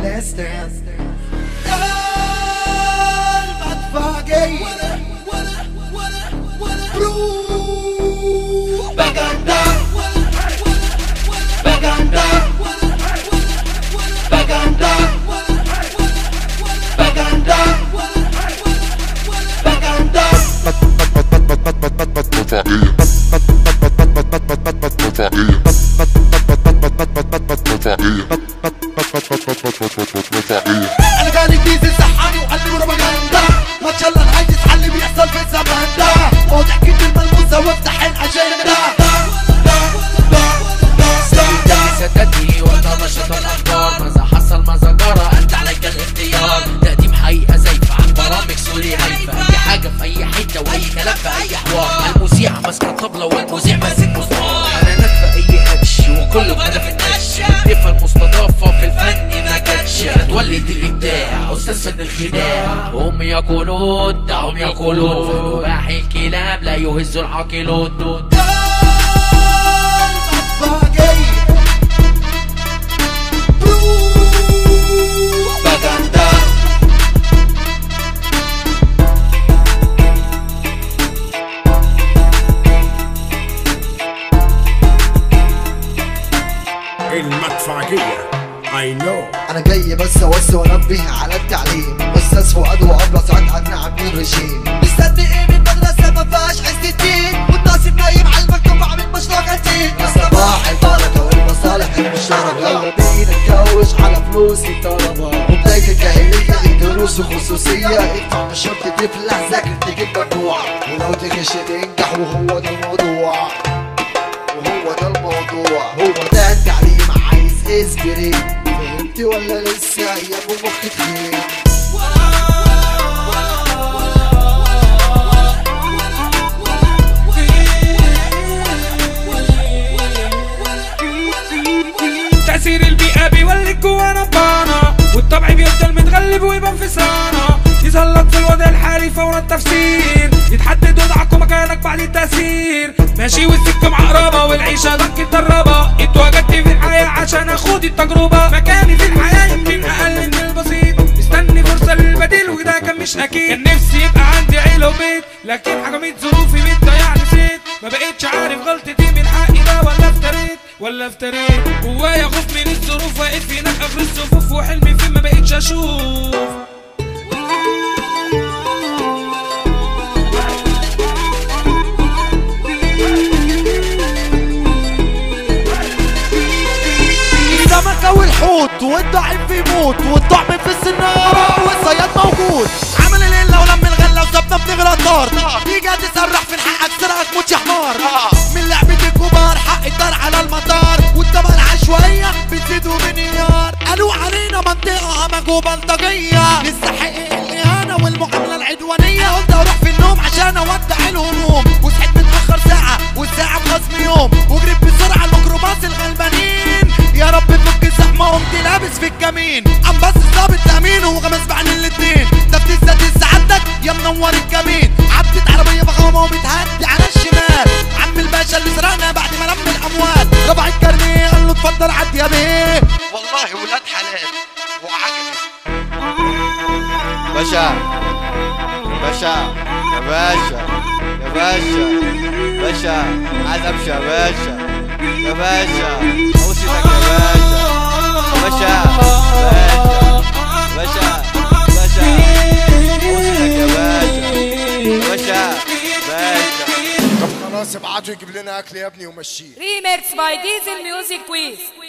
الاستاذ المدفع جاي بجندا بجندا بجندا بجندا بجندا انا جالي جديد صحاني وقلبي بروباجندا ما شاء الله انا عايز اتحل بيحصل في الزمان ده واضح كده الملموسه وافتح الاجنده ستدي وانت نشط الاخبار ماذا حصل ماذا جرى انت عليك الاختيار تقديم حقيقه زيفه عن برامج سوري هايفه اي حاجه في اي حته واي كلام في اي حوار المذيعه ماسكه طبله والمذيع ماسك مسمار اعلانات في اي قدش وكله كده في القش الضيفه المستضافه في الفن ما كانتش تولد الابداع استاذ فن الخداع هم يقولون دعهم يقولون فنباح الكلاب لا يهز العاقلون المدفع جاي بجندا المدفعية I know انا جاي بس اوسع وانبه على التعليم استاذ فؤاد وابله سعاد عنا عاملين رجيم مستني ايه من مدرسه ما فيهاش عز الدين والناصب نايم على المكتوب عامل مشروع كتير صباح البركه والمصالح المشتركه يلا بينا نتكوش على فلوس الطلبه وبدايه الجاهليه دروس وخصوصيه ادفع من الشرطه تفلح ذاكر تجيب مجموع ولو تغش تنجح وهو ده الموضوع وهو ده الموضوع هو ده التعليم عايز اسبري فهمتي ولا لسه يا ابو مخ تخين تأثير البيئة بيولد جوا نبانة والطبع بيفضل متغلب ويبان في سنة يظهر لك في الوضع الحالي فور التفسير يتحدد وضعك ومكانك بعد التأثير ماشي والسكة معقربة والعيشة ضنك مدربة اتواجدت في الحياة عشان اخد التجربة مكاني في الحياة يمكن اقل من البسيط مستني فرصة للبديل وده كان مش اكيد كان نفسي يبقى عندي عيلة وبيت لكن حكمت ظروفي بتضيع نسيت ما بقتش عارف غلطتي من حقي ده ولا افتريت ولا افتريت جوايا خوف من الظروف واقف هناك اخر الصفوف وحلمي فين ما بقتش اشوف السمكة والحوت والضعيف بيموت والطعم في السنارة والصياد موجود عمل الليلة ولم الغلة وسابنا بنغرى طار تيجي تسرح في حقك سرقك موت يا حمار من لعبة الكبار حق الدار على المطار والطبقة العشوائية بتزيد وبنيار قالوا علينا منطقة همج وبلطجية نستحق الإهانة والمعاملة العدوانية قلت أروح في النوم عشان أودع الهموم وصحيت متأخر ساعة والساعة بخصم يوم وجريت بسرعة الميكروباص الغلبانين يا رب فك الزحمة قمت لابس في الكمين قام بس الظابط تأمين وغمس بعن الاتنين تفتيش ذاتي سعادتك يا منور الكمين عدت عربية فخامة وبتهدي على الشمال عم الباشا اللي سرقنا بعد ما لم الأموال رفع الكارنيه قال له اتفضل عدي يا بيه والله ولاد حلال وعجبي باشا باشا يا باشا يا باشا باشا عايز امشي يا باشا يا باشا اوصلك يا باشا يا باشا باشا باشا باشا اوصلك يا باشا يا باشا باشا طب خلاص ابعتوا يجيب لنا اكل يا ابني ومشيه Remix by Diesel Music Quiz.